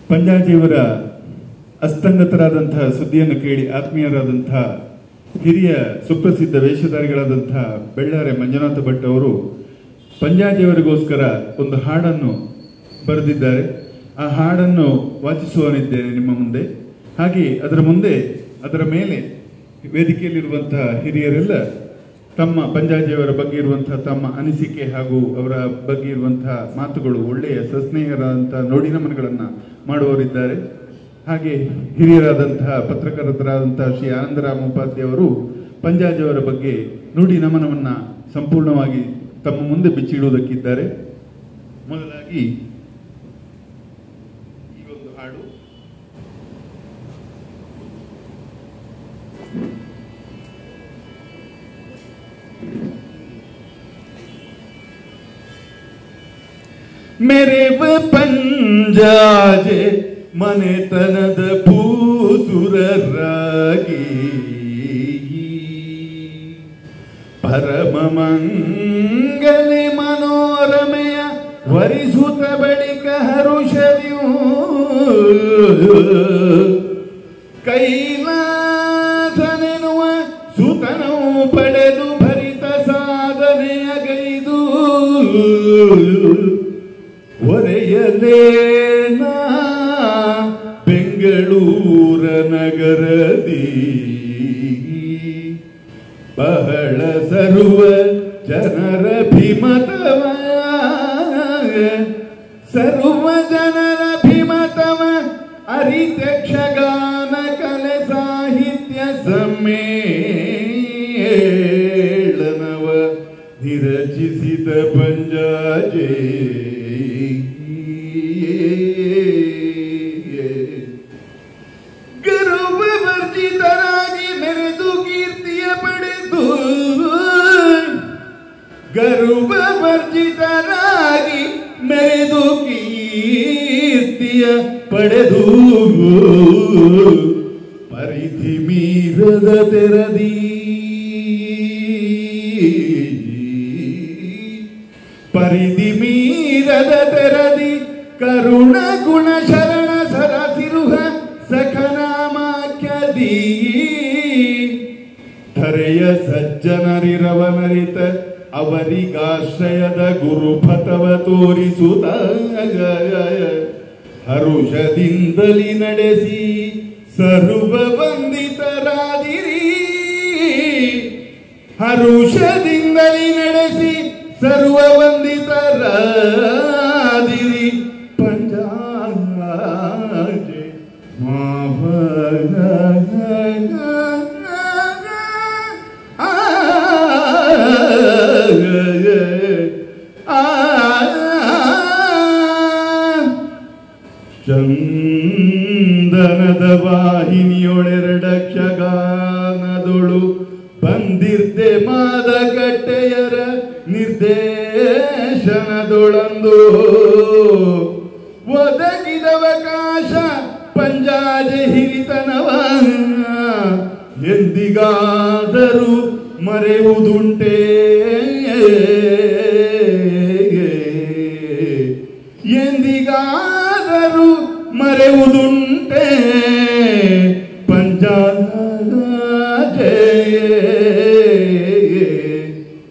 ಪಂಜಾಜಿಯವರ ಅಸ್ತಂಗತರಾದಂತಹ ಸುದ್ದಿಯನ್ನು ಕೇಳಿ ಆತ್ಮೀಯರಾದಂತಹ ಹಿರಿಯ ಸುಪ್ರಸಿದ್ಧ ವೇಷಧಾರಿಗಳಾದಂತಹ ಬೆಳ್ಳಾರೆ ಮಂಜುನಾಥ ಭಟ್ ಅವರು ಪಂಜಾಜಿಯವರಿಗೋಸ್ಕರ ಒಂದು ಹಾಡನ್ನು ಬರೆದಿದ್ದಾರೆ ಆ ಹಾಡನ್ನು ವಾಚಿಸುವನಿದ್ದೇನೆ ನಿಮ್ಮ ಮುಂದೆ ಹಾಗೆ ಅದರ ಮುಂದೆ ಅದರ ಮೇಲೆ ವೇದಿಕೆಯಲ್ಲಿರುವಂತಹ ಹಿರಿಯರೆಲ್ಲ ತಮ್ಮ ಪಂಜಾಜಿಯವರ ಬಗ್ಗೆ ಇರುವಂತಹ ತಮ್ಮ ಅನಿಸಿಕೆ ಹಾಗೂ ಅವರ ಬಗ್ಗೆ ಇರುವಂತಹ ಮಾತುಗಳು ಒಳ್ಳೆಯ ಸಸ್ನೇಹರಾದಂತಹ ನುಡಿನಮನಗಳನ್ನ ಮಾಡುವವರಿದ್ದಾರೆ ಹಾಗೆ ಹಿರಿಯರಾದಂತಹ ಪತ್ರಕರ್ತರಾದಂತಹ ಶ್ರೀ ಆನಂದರಾಮ ಉಪಾಧ್ಯಾಯ ಅವರು ಪಂಜಾಜಿಯವರ ಬಗ್ಗೆ ನುಡಿ ನಮನವನ್ನ ಸಂಪೂರ್ಣವಾಗಿ ತಮ್ಮ ಮುಂದೆ ಬಿಚ್ಚಿಡುವುದಕ್ಕಿದ್ದಾರೆ ಮೊದಲಾಗಿ ಈ ಒಂದು ಹಾಡು ಮೆರೆವ ಪಂಜಾಜೆ ಮನೆತನದ ಭೂಸುರರಾಗಿ ಪರಮ ಮಂಗಲೆ ಮನೋರಮೆಯ ವರಿಸುತ್ತ ಬಳಿಕ ಹರುಷದಿಯೂ ಕೈಲಾಸನೆನುವ ಸುತನವು ಪಡೆದು ಭರಿತ ಸಾಧನೆಯ ಗೈದು ಒರೆಯಲೇನ ಬೆಂಗಳೂರ ನಗರದಿ ಬಹಳ ಸರ್ವ ಜನರ ಭಿಮತವ ಸರ್ವ ಜನರ ಭಿಮತವ ಅರಿತಕ್ಷಗಾನ ಕಲೆ ಸಾಹಿತ್ಯ ಸಮ್ಮೇಳನವ ನಿರಚಿಸಿದ ಪಂಜಾಜೆ ಗರ್ವ ವರ್ಜಿತರಾಗಿ ಮೆರೆದು ಕೀರ್ತಿಯ ಪಡೆದು ಗರ್ವ ವರ್ಜಿತರಾಗಿ ಮೆರೆದು ಕೀರ್ತಿಯ ಪಡೆದು ಪರಿಧಿ ಮೀರದ ತೆರದಿ ಪರಿಧಿ ಮೀರದ ತೆರದಿ ಕರುಣ ಗುಣ ಶರಣ ಸರಸಿರುಹ ಸಖನಾಮಾಖ್ಯದಿ ಧರೆಯ ಸಜ್ಜನರಿರವನರಿತ ಅವರಿಗಾಶ್ರಯದ ಗುರುಪಥವ ತೋರಿಸುತ್ತ ಹರುಷದಿಂದಲಿ ನಡೆಸಿ ಸರ್ವ ವಂದಿತರಾದಿರಿ ಹರುಷದಿಂದಲಿ ನಡೆಸಿ ಸರ್ವ ವಂದಿತರಾದಿರಿ ಪಂಜಾಜೆ ಮಾವನ ಚಂದನದ ವಾಹಿನಿಯೊಳೆರಡಕ್ಷಗಾನದೊಳು ಬಂದಿರ್ದೆ ಮಾದಕಟ್ಟೆಯರ ನಿರ್ದೇಶನದೊಳಂದು ಒದಗಿದವಕಾಶ ಪಂಜಾಜ ಹಿರಿತನವ ಎಂದಿಗಾದರೂ ಮರೆಯುವುದುಂಟೇ ಎಂದಿಗಾದರೂ ಮರೆಯುವುದುಂಟೆ ಪಂಜಾಜೆ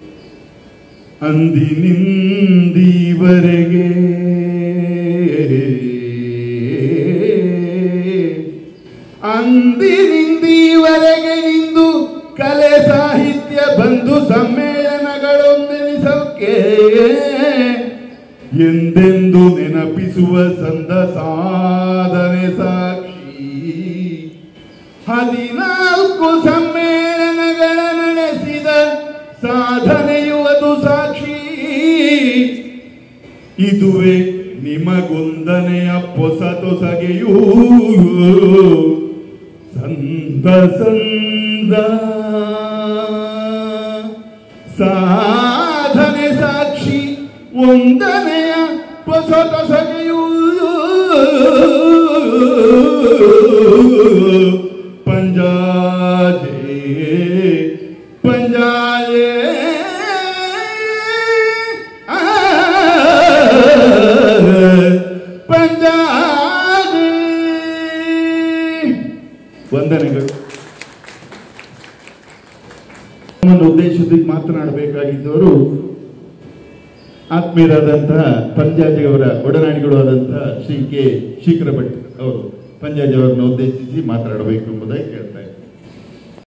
ಅಂದಿನಿಂದೀವರೆಗೆ ಅಂದಿನಿಂದೀವರೆಗೆ ನಿಂದು ಕಲೆ ಸಾಹಿತ್ಯ ಬಂಧು ಸಮ್ಮೇಳನಗಳೊಂದೆನಿಸೋಕೆ ಎಂದೆಂದು ನೆನಪಿಸುವ ಸಂದ ಸಾಧನೆ ಸಾಕ್ಷಿ ಹದಿನಾಲ್ಕು ಸಮ್ಮೇಳನಗಳ ನಡೆಸಿದ ಸಾಧನೆಯು ಅದು ಸಾಕ್ಷಿ ಇದುವೇ ನಿಮಗೊಂದನೆಯ ಪೊಸತೊಸಗೆಯೂ ಸಂದ ಸಂದ ಸಾಧನೆ ಸಾಕ್ಷಿ ಒಂದನೆಯ ಪೊಸತೊಸಗೆಯೂ ಪಂಜಾಜೆ ಪಂಜಾಯೇ ಪಂಜಾಜೆ ವಂದನೆಗಳು ನಮ್ಮನ್ನು ಉದ್ದೇಶಿಸಿ ಮಾತನಾಡಬೇಕಾಗಿದ್ದವರು ಆತ್ಮೀಯರಾದಂತಹ ಪಂಜಾಜಿಯವರ ಒಡನಾಡಿಗಳು ಆದಂತಹ ಶ್ರೀ ಕೆ ಶೀಕರ ಭಟ್ ಅವರು ಪಂಜಾಜಿ ಅವರನ್ನು ಉದ್ದೇಶಿಸಿ ಮಾತನಾಡಬೇಕು ಎಂಬುದಾಗಿ ಕೇಳ್ತಾ ಇದ್ದಾರೆ